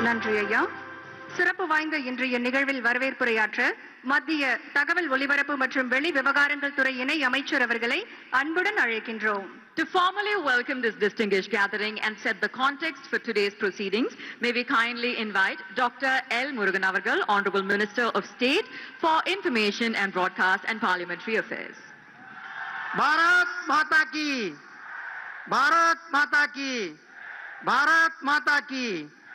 நன்றி ஐயா சிறப்பு வாய்ந்த இன்றைய நிகழ்வில் வரவேற்புரையாற்ற மத்திய தகவல் ஒலிபரப்பு மற்றும் வெளி விவகாரங்கள் துறை இணை அமைச்சர் அவர்களை அன்புடன் அழைக்கின்றோம் To formally welcome this distinguished gathering and set the context for today's proceedings, may we kindly invite Dr. L. Murugan Avargal, Honorable Minister of State for Information and Broadcast and Parliamentary Affairs. Bharat माता की भारत माता की பாரத் மாதா கி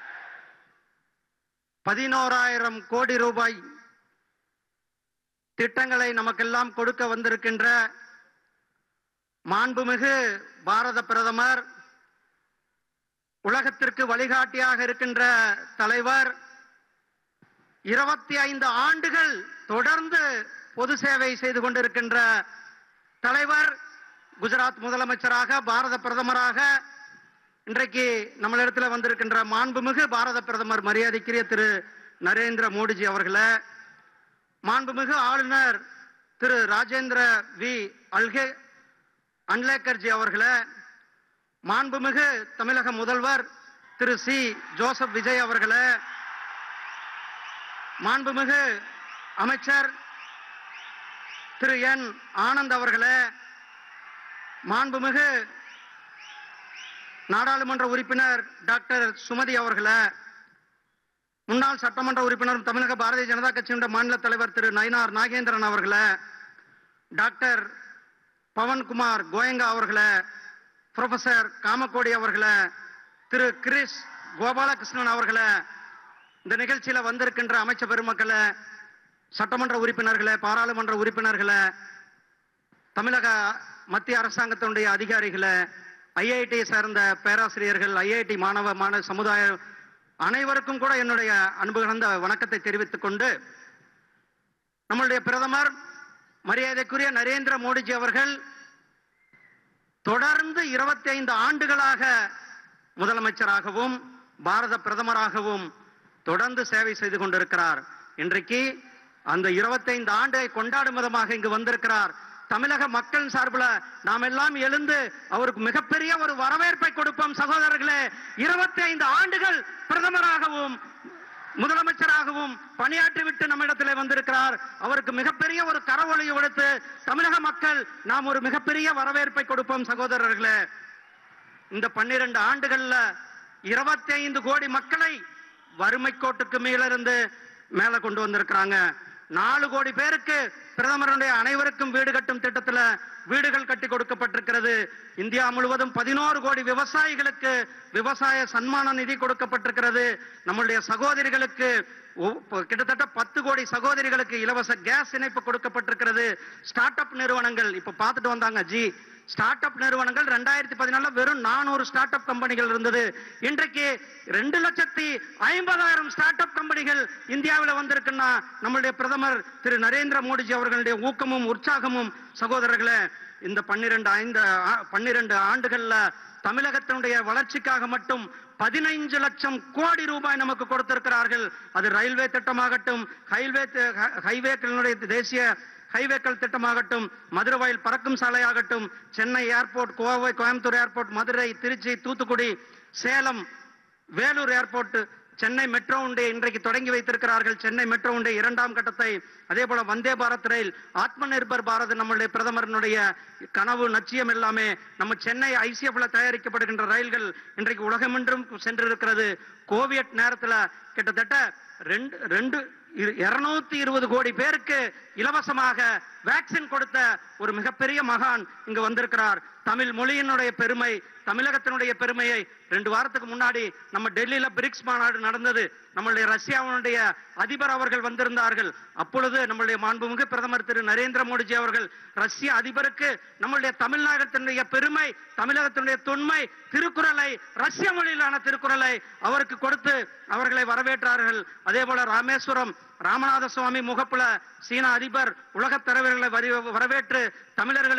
பதினோராயிரம் கோடி ரூபாய் திட்டங்களை நமக்கெல்லாம் கொடுக்க வந்திருக்கின்ற மாண்புமிகு பாரத பிரதமர் உலகத்திற்கு வழிகாட்டியாக இருக்கின்ற தலைவர் இருபத்தி ஐந்து ஆண்டுகள் தொடர்ந்து பொது சேவை செய்து கொண்டிருக்கின்ற தலைவர் குஜராத் முதலமைச்சராக பாரத பிரதமராக இன்றைக்கு நம்மளிடத்துல வந்திருக்கின்ற மாண்புமிகு பாரத பிரதமர் மரியாதைக்குரிய திரு நரேந்திர மோடிஜி அவர்களே மாண்புமிகு ஆளுநர் திரு ராஜேந்திர வி அல்கே அன்லேக்கர்ஜி அவர்களே மாண்புமிகு தமிழக முதல்வர் திரு சி ஜோசப் விஜய் அவர்களே மாண்புமிகு அமைச்சர் திரு என் ஆனந்த் அவர்களே மாண்புமிகு நாடாளுமன்ற உறுப்பினர் டாக்டர் சுமதி அவர்களே முன்னாள் சட்டமன்ற உறுப்பினரும் தமிழக பாரதிய ஜனதா கட்சியினுடைய மாநில தலைவர் திரு நயினார் நாகேந்திரன் அவர்களே டாக்டர் பவன்குமார் கோயங்கா அவர்களே ப்ரொஃபசர் காமக்கோடி அவர்களே திரு கிரிஸ் கோபாலகிருஷ்ணன் அவர்களே இந்த நிகழ்ச்சியில வந்திருக்கின்ற அமைச்சர் பெருமக்களே சட்டமன்ற உறுப்பினர்களே பாராளுமன்ற உறுப்பினர்களே தமிழக மத்திய அரசாங்கத்தினுடைய அதிகாரிகளே ஐஐடி சேர்ந்த பேராசிரியர்கள் ஐஐடி மாணவ மாணவ சமுதாயம் அனைவருக்கும் கூட என்னுடைய அன்பு கலந்த வணக்கத்தை தெரிவித்துக் கொண்டு நம்மளுடைய பிரதமர் மரியாதைக்குரிய நரேந்திர மோடிஜி அவர்கள் தொடர்ந்து இருபத்தி ஐந்து ஆண்டுகளாக முதலமைச்சராகவும் பாரத பிரதமராகவும் தொடர்ந்து சேவை செய்து கொண்டிருக்கிறார் இன்றைக்கு அந்த 25 ஆண்டை கொண்டாடும் விதமாக இங்கு வந்திருக்கிறார் தமிழக மக்கள் சார்பில் நாம் எல்லாம் எழுந்து அவருக்கு மிகப்பெரிய ஒரு வரவேற்பை கொடுப்போம் சகோதரர்களே 25 ஆண்டுகள் பிரதமராகவும் முதலமைச்சராகவும் பணியாற்றிவிட்டு நம்மிடத்திலே வந்திருக்கிறார் அவருக்கு மிகப்பெரிய ஒரு கரவொலியை கொடுத்து தமிழக மக்கள் நாம் ஒரு மிகப்பெரிய வரவேற்பை கொடுப்போம் சகோதரர்களே இந்த பன்னிரண்டு ஆண்டுகள்ல 25 கோடி மக்களை வறுமை கோட்டுக்கு மேலிருந்து மேல கொண்டு வந்திருக்கிறாங்க நாலு கோடி பேருக்கு பிரதமருடைய அனைவருக்கும் வீடு கட்டும் திட்டத்துல வீடுகள் கட்டி கொடுக்கப்பட்டிருக்கிறது இந்தியா முழுவதும் பதினோரு கோடி விவசாயிகளுக்கு விவசாய சன்மான நிதி கொடுக்கப்பட்டிருக்கிறது நம்முடைய சகோதரிகளுக்கு ஒ- ப- கிட்டத்தட்ட பத்து கோடி சகோதரிகளுக்கு இலவச கேஸ் இணைப்பு கொடுக்கப்பட்டிருக்கிறது ஸ்டார்ட் அப் நிறுவனங்கள் இப்ப பார்த்துட்டு வந்தாங்க ஜி ஸ்டார்ட் அப் நிறுவனங்கள் ரெண்டாயிரத்தி பதினாலுல வெறும் நானூறு ஸ்டார்ட் அப் கம்பெனிகள் இருந்தது இன்றைக்கு ரெண்டு லட்சத்தி ஐம்பதாயிரம் ஸ்டார்ட் அப் கம்பெனிகள் இந்தியாவில் வந்திருக்குன்னா நம்மளுடைய பிரதமர் திரு நரேந்திர மோடிஜி அவர்களுடைய ஊக்கமும் உற்சாகமும் சகோதரர்களே இந்த பன்னிரண்டு ஐந்து ஆ- பன்னிரண்டு ஆண்டுகள்ல தமிழகத்தினுடைய வளர்ச்சிக்காக மட்டும் பதினைஞ்சு லட்சம் கோடி ரூபாய் நமக்கு கொடுத்திருக்கிறார்கள் அது ரயில்வே திட்டமாகட்டும் ஹைவே தி- ஹ- ஹைவேக்களினுடைய தேசிய ஹைவேக்கள் திட்டமாகட்டும் மதுரவாயில் பறக்கும் சாலையாகட்டும் Chennai airport Kovai Coimbatore airport Madurai Trichy Thoothukudi Salem Vellore airport Chennai metro உண்டை இன்றைக்கு தொடங்கி வைத்திருக்கிறார்கள் சென்னை மெட்ரோ உண்டை இரண்டாம் கட்டத்தை அதே போல வந்தே பாரத் ரயில் ஆத்ம நிர்பர் பாரத் நம்மளுடைய பிரதமரினுடைய கனவு நட்சியம் எல்லாமே நம்ம சென்னை ஐசிஎஃப்ல தயாரிக்கப்படுகின்ற ரயில்கள் இன்றைக்கு உலகமென்றும் சென்றிருக்கிறது கோவிட் நேரத்துல கிட்டத்தட்ட ரெண்டு ரெண்டு இருநூத்தி இருபது கோடி பேருக்கு இலவசமாக வேக்சின் கொடுத்த ஒரு மிகப்பெரிய மகான் இங்கு வந்திருக்கிறார் தமிழ் மொழியினுடைய பெருமை தமிழகத்தினுடைய பெருமையை ரெண்டு வாரத்துக்கு முன்னாடி நம்ம டெல்லியில பிரிக்ஸ் மாநாடு நடந்தது நம்மளுடைய ரஷ்யாவினுடைய அதிபர் அவர்கள் வந்திருந்தார்கள் அப்பொழுது நம்மளுடைய மாண்புமிகு பிரதமர் திரு நரேந்திர மோடிஜி அவர்கள் ரஷ்ய அதிபருக்கு நம்மளுடைய தமிழ்நாட்டினுடைய பெருமை தமிழகத்தினுடைய தொன்மை திருக்குறளை ரஷ்ய மொழியிலான திருக்குறளை அவருக்கு கொடுத்து அவர்களை வரவேற்றார்கள் அதே போல ராமேஸ்வரம் ராமநாத சுவாமி முகப்புல சீன அதிபர் உலகத் தலைவர்களை வரி- வரவேற்று தமிழர்களுக்கு